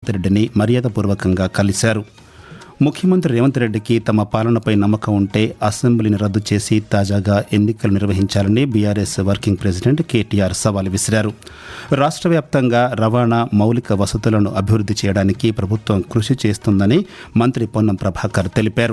రేవంత్ రెడ్డిని మర్యాదపూర్వకంగా కలిశారు ముఖ్యమంత్రి రేవంత్ రెడ్డికి తమ పాలనపై నమ్మకం ఉంటే అసెంబ్లీని రద్దు చేసి తాజాగా ఎన్నికలు నిర్వహించాలని బీఆర్ఎస్ వర్కింగ్ ప్రెసిడెంట్ కేటీఆర్ సవాల్ విసిరారు రాష్ట్ర వ్యాప్తంగా రవాణా మౌలిక వసతులను అభివృద్ధి చేయడానికి ప్రభుత్వం కృషి చేస్తుందని మంత్రి పొన్నం ప్రభాకర్ తెలిపారు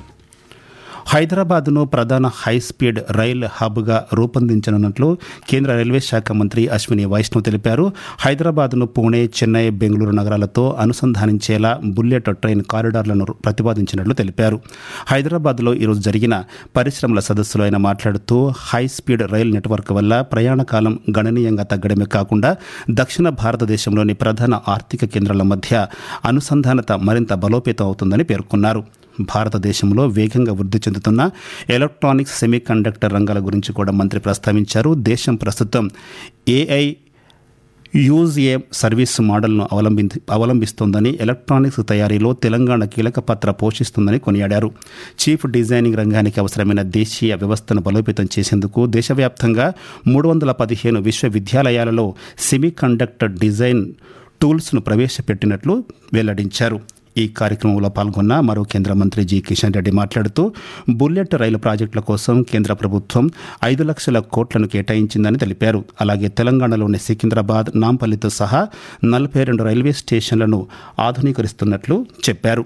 హైదరాబాద్ను ప్రధాన హైస్పీడ్ రైల్ హబ్గా రూపొందించనున్నట్లు కేంద్ర రైల్వే శాఖ మంత్రి అశ్విని వైష్ణవ్ తెలిపారు హైదరాబాద్ను పూణే చెన్నై బెంగళూరు నగరాలతో అనుసంధానించేలా బుల్లెట్ ట్రైన్ కారిడార్లను ప్రతిపాదించినట్లు తెలిపారు హైదరాబాద్లో ఈరోజు జరిగిన పరిశ్రమల సదస్సులో ఆయన మాట్లాడుతూ హైస్పీడ్ రైల్ నెట్వర్క్ వల్ల ప్రయాణ కాలం గణనీయంగా తగ్గడమే కాకుండా దక్షిణ భారతదేశంలోని ప్రధాన ఆర్థిక కేంద్రాల మధ్య అనుసంధానత మరింత బలోపేతం అవుతుందని పేర్కొన్నారు భారతదేశంలో వేగంగా వృద్ధి చెందుతున్న ఎలక్ట్రానిక్స్ సెమీకండక్టర్ రంగాల గురించి కూడా మంత్రి ప్రస్తావించారు దేశం ప్రస్తుతం ఏఐ యూజ్ ఏ సర్వీస్ మోడల్ను అవలంబి అవలంబిస్తోందని ఎలక్ట్రానిక్స్ తయారీలో తెలంగాణ కీలక పాత్ర పోషిస్తుందని కొనియాడారు చీఫ్ డిజైనింగ్ రంగానికి అవసరమైన దేశీయ వ్యవస్థను బలోపేతం చేసేందుకు దేశవ్యాప్తంగా మూడు వందల పదిహేను విశ్వవిద్యాలయాలలో సెమీ కండక్టర్ డిజైన్ టూల్స్ను ప్రవేశపెట్టినట్లు వెల్లడించారు ఈ కార్యక్రమంలో పాల్గొన్న మరో కేంద్ర మంత్రి జి కిషన్ రెడ్డి మాట్లాడుతూ బుల్లెట్ రైలు ప్రాజెక్టుల కోసం కేంద్ర ప్రభుత్వం ఐదు లక్షల కోట్లను కేటాయించిందని తెలిపారు అలాగే తెలంగాణలోని సికింద్రాబాద్ నాంపల్లితో సహా నలభై రెండు రైల్వే స్టేషన్లను ఆధునీకరిస్తున్నట్లు చెప్పారు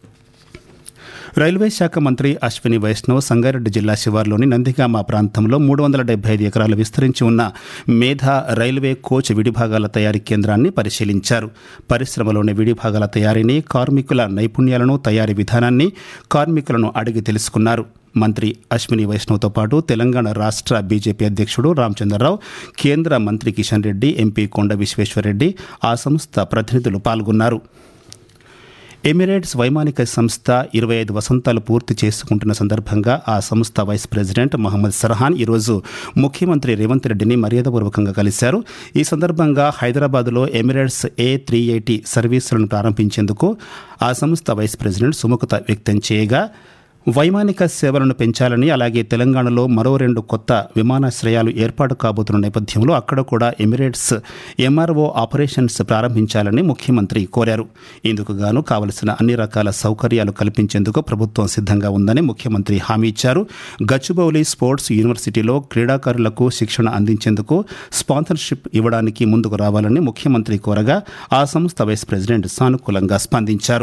రైల్వే శాఖ మంత్రి అశ్విని వైష్ణవ్ సంగారెడ్డి జిల్లా శివార్లోని నందిగామ ప్రాంతంలో మూడు వందల డెబ్బై ఐదు ఎకరాలు విస్తరించి ఉన్న మేధా రైల్వే కోచ్ విడిభాగాల తయారీ కేంద్రాన్ని పరిశీలించారు పరిశ్రమలోని విడిభాగాల తయారీని కార్మికుల నైపుణ్యాలను తయారీ విధానాన్ని కార్మికులను అడిగి తెలుసుకున్నారు మంత్రి అశ్విని వైష్ణవ్తో పాటు తెలంగాణ రాష్ట్ర బీజేపీ అధ్యక్షుడు రామచంద్రరావు కేంద్ర మంత్రి కిషన్ రెడ్డి ఎంపీ కొండ విశ్వేశ్వరరెడ్డి ఆ సంస్థ ప్రతినిధులు పాల్గొన్నారు ఎమిరేట్స్ వైమానిక సంస్థ ఇరవై ఐదు వసంతాలు పూర్తి చేసుకుంటున్న సందర్భంగా ఆ సంస్థ వైస్ ప్రెసిడెంట్ మహమ్మద్ సర్హాన్ ఈరోజు ముఖ్యమంత్రి రేవంత్ రెడ్డిని మర్యాదపూర్వకంగా కలిశారు ఈ సందర్భంగా హైదరాబాద్లో ఎమిరేట్స్ ఏ త్రీ ఎయిటీ సర్వీసులను ప్రారంభించేందుకు ఆ సంస్థ వైస్ ప్రెసిడెంట్ సుముఖత వ్యక్తం చేయగా వైమానిక సేవలను పెంచాలని అలాగే తెలంగాణలో మరో రెండు కొత్త విమానాశ్రయాలు ఏర్పాటు కాబోతున్న నేపథ్యంలో అక్కడ కూడా ఎమిరేట్స్ ఎంఆర్ఓ ఆపరేషన్స్ ప్రారంభించాలని ముఖ్యమంత్రి కోరారు ఇందుకు గాను కావలసిన అన్ని రకాల సౌకర్యాలు కల్పించేందుకు ప్రభుత్వం సిద్ధంగా ఉందని ముఖ్యమంత్రి హామీ ఇచ్చారు గచ్చిబౌలి స్పోర్ట్స్ యూనివర్సిటీలో క్రీడాకారులకు శిక్షణ అందించేందుకు స్పాన్సర్షిప్ ఇవ్వడానికి ముందుకు రావాలని ముఖ్యమంత్రి కోరగా ఆ సంస్థ వైస్ ప్రెసిడెంట్ సానుకూలంగా స్పందించారు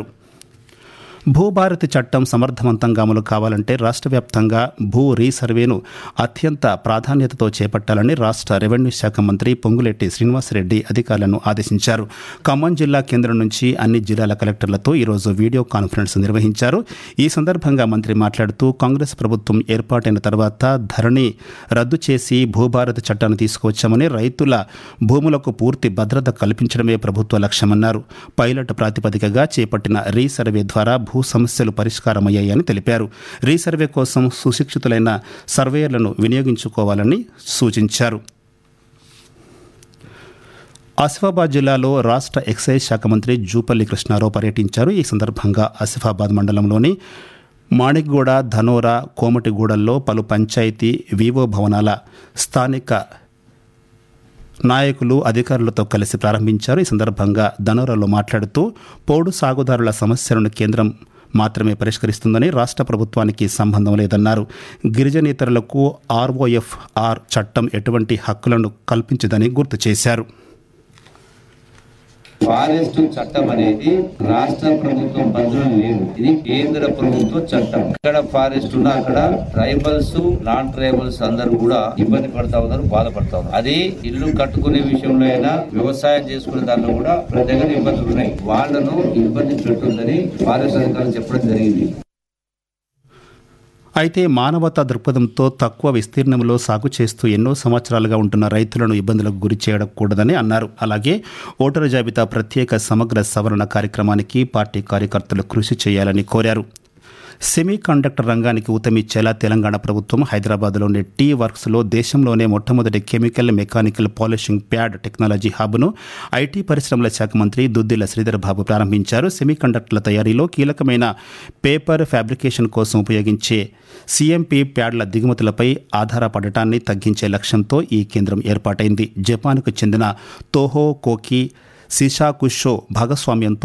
భూభారతి చట్టం సమర్థవంతంగా అమలు కావాలంటే రాష్ట్ర వ్యాప్తంగా భూ రీసర్వేను అత్యంత ప్రాధాన్యతతో చేపట్టాలని రాష్ట్ర రెవెన్యూ శాఖ మంత్రి పొంగులెట్టి శ్రీనివాసరెడ్డి అధికారులను ఆదేశించారు ఖమ్మం జిల్లా కేంద్రం నుంచి అన్ని జిల్లాల కలెక్టర్లతో ఈరోజు వీడియో కాన్ఫరెన్స్ నిర్వహించారు ఈ సందర్భంగా మంత్రి మాట్లాడుతూ కాంగ్రెస్ ప్రభుత్వం ఏర్పాటైన తర్వాత ధరణి రద్దు చేసి భూభారతి చట్టాన్ని తీసుకువచ్చామని రైతుల భూములకు పూర్తి భద్రత కల్పించడమే ప్రభుత్వ లక్ష్యమన్నారు పైలట్ ప్రాతిపదికగా చేపట్టిన రీసర్వే ద్వారా భూ సమస్యలు పరిష్కారమయ్యాయని తెలిపారు రీసర్వే కోసం సుశిక్షితులైన సర్వేయర్లను వినియోగించుకోవాలని సూచించారు ఆసిఫాబాద్ జిల్లాలో రాష్ట్ర ఎక్సైజ్ శాఖ మంత్రి జూపల్లి కృష్ణారావు పర్యటించారు ఈ సందర్భంగా ఆసిఫాబాద్ మండలంలోని మాణిక్గూడ ధనోరా కోమటిగూడల్లో పలు పంచాయతీ వివో భవనాల స్థానిక నాయకులు అధికారులతో కలిసి ప్రారంభించారు ఈ సందర్భంగా ధనోరాలో మాట్లాడుతూ పోడు సాగుదారుల సమస్యలను కేంద్రం మాత్రమే పరిష్కరిస్తుందని రాష్ట్ర ప్రభుత్వానికి సంబంధం లేదన్నారు గిరిజనేతరులకు ఆర్ఓఎఫ్ఆర్ చట్టం ఎటువంటి హక్కులను కల్పించదని గుర్తు చేశారు ఫారెస్ట్ చట్టం అనేది రాష్ట్ర ప్రభుత్వం పరిధిలో లేదు ఇది కేంద్ర ప్రభుత్వ చట్టం ఎక్కడ ఫారెస్ట్ ఉన్నా అక్కడ ట్రైబల్స్ నాన్ ట్రైబల్స్ అందరూ కూడా ఇబ్బంది పడతా ఉన్నారు బాధపడతా ఉన్నారు అది ఇల్లు కట్టుకునే విషయంలో అయినా వ్యవసాయం చేసుకునే దాంట్లో కూడా ప్రతి దగ్గర ఇబ్బందులు ఉన్నాయి వాళ్ళను ఇబ్బంది పెట్టొద్దని ఫారెస్ట్ అధికారులు చెప్పడం జరిగింది అయితే మానవతా దృక్పథంతో తక్కువ విస్తీర్ణంలో సాగు చేస్తూ ఎన్నో సంవత్సరాలుగా ఉంటున్న రైతులను ఇబ్బందులకు గురి చేయకూడదని అన్నారు అలాగే ఓటరు జాబితా ప్రత్యేక సమగ్ర సవరణ కార్యక్రమానికి పార్టీ కార్యకర్తలు కృషి చేయాలని కోరారు సెమీ కండక్టర్ రంగానికి ఊతమిచ్చేలా తెలంగాణ ప్రభుత్వం హైదరాబాద్లోని టీ వర్క్స్లో దేశంలోనే మొట్టమొదటి chemical mechanical polishing pad technology హబ్ను ఐటీ పరిశ్రమల శాఖ మంత్రి దుద్దిల శ్రీధర్ బాబు ప్రారంభించారు సెమీ కండక్టర్ల తయారీలో కీలకమైన పేపర్ ఫ్యాబ్రికేషన్ కోసం ఉపయోగించే సిఎంపి ప్యాడ్ల దిగుమతులపై ఆధారపడటాన్ని తగ్గించే లక్ష్యంతో ఈ కేంద్రం ఏర్పాటైంది జపాన్కు చెందిన తోహో కోకి సిషాకుషో భాగస్వామ్యంతో